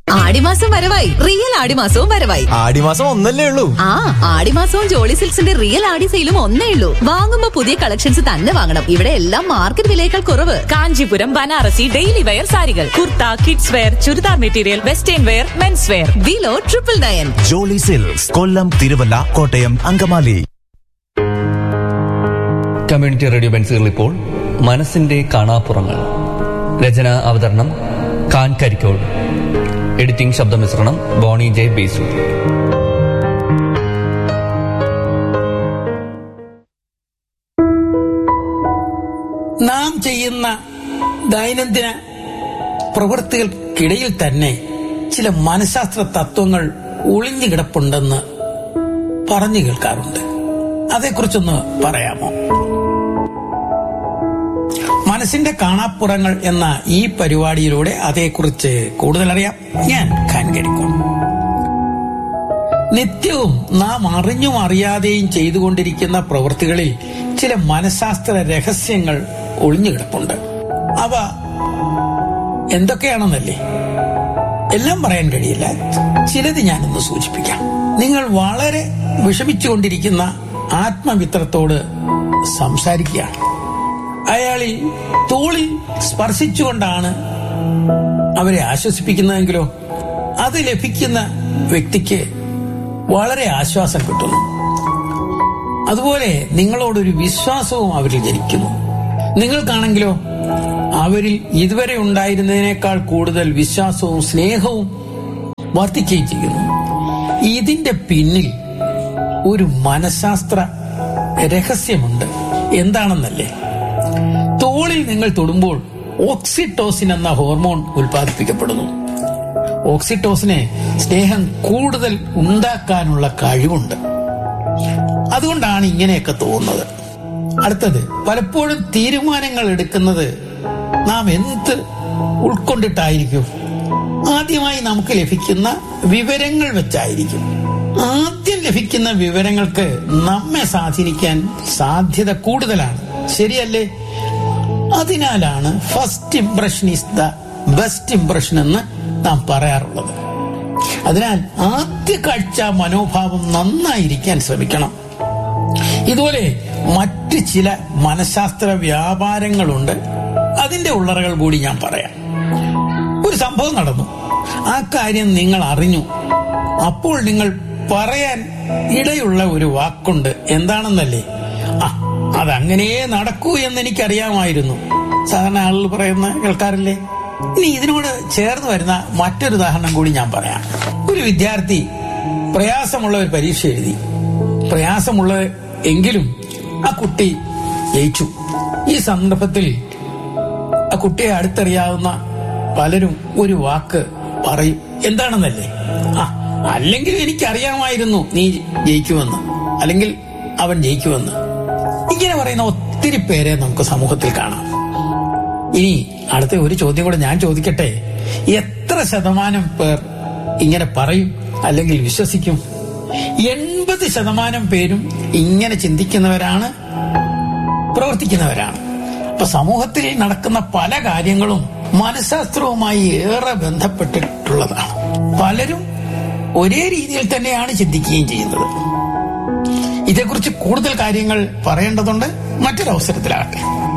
ആടിമാസം വരവായി റിയൽ ആടിമാസവും വരവായി ആടിമാസം ഒന്നല്ലേ ഉള്ളൂ ആ ആടിമാസവും ജോളി സിൽക്സിന്റെ റിയൽ ആടി സെയിലും ഒന്നേ ഉള്ളൂ വാങ്ങുമ്പോ പുതിയ കളക്ഷൻസ് തന്നെ വാങ്ങണം ഇവിടെ എല്ലാം മാർക്കറ്റ് വിലയേക്കാൾ കുറവ് കാഞ്ചീപുരം ബനാറസി ഡെയിലി വെയർ സാരികൾ kurta kids wear churidar material western wear men's wear below triple nine Jolly Silks Kollam Thiruvalla Kottayam Angamaly community radio ബെൻസുകൾ ഇപ്പോൾ മനസ്സിന്റെ കാണാപ്പുറങ്ങൾ രചന അവതരണം ഖാൻ കരിക്കോട് എഡിറ്റിംഗ് ശബ്ദമിശ്രണം ബോണി ജെ ബേസു നാം ചെയ്യുന്ന ദൈനംദിന പ്രവൃത്തികൾക്കിടയിൽ തന്നെ ചില മനഃശാസ്ത്ര തത്വങ്ങൾ ഒളിഞ്ഞു കിടപ്പുണ്ടെന്ന് പറഞ്ഞു കേൾക്കാറുണ്ട് അതേക്കുറിച്ചൊന്ന് പറയാമോ മനസ്സിന്റെ കാണാപ്പുറങ്ങൾ എന്ന ഈ പരിപാടിയിലൂടെ അതേക്കുറിച്ച് കൂടുതൽ അറിയാം ഞാൻ ഖാൻകരിക്കും നിത്യവും നാം അറിഞ്ഞും അറിയാതെയും ചെയ്തുകൊണ്ടിരിക്കുന്ന പ്രവൃത്തികളിൽ ചില മനഃശാസ്ത്ര രഹസ്യങ്ങൾ ഒളിഞ്ഞുകിടപ്പുണ്ട് അവ എന്തൊക്കെയാണെന്നല്ലേ എല്ലാം പറയാൻ കഴിയില്ല ചിലത് ഞാനൊന്ന് സൂചിപ്പിക്കാം നിങ്ങൾ വളരെ വിഷമിച്ചുകൊണ്ടിരിക്കുന്ന ആത്മമിത്രത്തോട് സംസാരിക്കുകയാണ് അയാളിൽ തോളിൽ സ്പർശിച്ചുകൊണ്ടാണ് അവരെ ആശ്വസിപ്പിക്കുന്നതെങ്കിലോ അത് ലഭിക്കുന്ന വ്യക്തിക്ക് വളരെ ആശ്വാസം കിട്ടുന്നു അതുപോലെ നിങ്ങളോടൊരു വിശ്വാസവും അവരിൽ ജനിക്കുന്നു നിങ്ങൾക്കാണെങ്കിലോ അവരിൽ ഇതുവരെ ഉണ്ടായിരുന്നതിനേക്കാൾ കൂടുതൽ വിശ്വാസവും സ്നേഹവും വർദ്ധിക്കുകയും ചെയ്യുന്നു ഇതിന്റെ പിന്നിൽ ഒരു മനഃശാസ്ത്ര രഹസ്യമുണ്ട് എന്താണെന്നല്ലേ തോളിൽ നിങ്ങൾ തൊടുമ്പോൾ ഓക്സിറ്റോസിൻ എന്ന ഹോർമോൺ ഉൽപ്പാദിപ്പിക്കപ്പെടുന്നു ഓക്സിറ്റോസിന് സ്നേഹം കൂടുതൽ ഉണ്ടാക്കാനുള്ള കഴിവുണ്ട് അതുകൊണ്ടാണ് ഇങ്ങനെയൊക്കെ തോന്നുന്നത് അടുത്തത് പലപ്പോഴും തീരുമാനങ്ങൾ എടുക്കുന്നത് നാം എന്ത് ഉൾക്കൊണ്ടിട്ടായിരിക്കും ആദ്യമായി നമുക്ക് ലഭിക്കുന്ന വിവരങ്ങൾ വെച്ചായിരിക്കും ആദ്യം ലഭിക്കുന്ന വിവരങ്ങൾക്ക് നമ്മെ സ്വാധീനിക്കാൻ സാധ്യത കൂടുതലാണ് ശരിയല്ലേ അതിനാലാണ് first impression is the best impression എന്ന് നാം പറയാറുള്ളത് അതിനാൽ ആദ്യ കാഴ്ച മനോഭാവം നന്നായിരിക്കാൻ ശ്രമിക്കണം ഇതുപോലെ മറ്റ് ചില മനഃശാസ്ത്ര വ്യാപാരങ്ങളുണ്ട് അതിന്റെ ഉള്ളറകൾ കൂടി ഞാൻ പറയാം ഒരു സംഭവം നടന്നു ആ കാര്യം നിങ്ങൾ അറിഞ്ഞു അപ്പോൾ നിങ്ങൾ പറയാൻ ഇടയുള്ള ഒരു വാക്കുണ്ട് എന്താണെന്നല്ലേ ആ അതങ്ങനെയേ നടക്കൂ എന്ന് എനിക്കറിയാമായിരുന്നു സാധാരണ ആളുകൾ പറയുന്ന കേൾക്കാറില്ലേ ഇനി ഇതിനോട് ചേർന്ന് വരുന്ന മറ്റൊരു ഉദാഹരണം കൂടി ഞാൻ പറയാം ഒരു വിദ്യാർത്ഥി പ്രയാസമുള്ള ഒരു പരീക്ഷ എഴുതി പ്രയാസമുള്ള എങ്കിലും ആ കുട്ടി ജയിച്ചു ഈ സന്ദർഭത്തിൽ ആ കുട്ടിയെ അടുത്തറിയാവുന്ന പലരും ഒരു വാക്ക് പറയും എന്താണെന്നല്ലേ ആ അല്ലെങ്കിൽ എനിക്കറിയാമായിരുന്നു നീ ജയിക്കുമെന്ന് അല്ലെങ്കിൽ അവൻ ജയിക്കുമെന്ന് ഇങ്ങനെ പറയുന്ന ഒത്തിരി പേരെ നമുക്ക് സമൂഹത്തിൽ കാണാം ഇനി അടുത്ത ഒരു ചോദ്യം കൂടെ ഞാൻ ചോദിക്കട്ടെ എത്ര ശതമാനം പേർ ഇങ്ങനെ പറയും അല്ലെങ്കിൽ വിശ്വസിക്കും എൺപത് ശതമാനം പേരും ഇങ്ങനെ ചിന്തിക്കുന്നവരാണ് പ്രവർത്തിക്കുന്നവരാണ് അപ്പൊ സമൂഹത്തിൽ നടക്കുന്ന പല കാര്യങ്ങളും മനഃശാസ്ത്രവുമായി ഏറെ ബന്ധപ്പെട്ടിട്ടുള്ളതാണ് പലരും ഒരേ രീതിയിൽ തന്നെയാണ് ചിന്തിക്കുകയും ചെയ്യുന്നത് ഇതേക്കുറിച്ച് കൂടുതൽ കാര്യങ്ങൾ പറയേണ്ടതുണ്ട് മറ്റൊരവസരത്തിലാകട്ടെ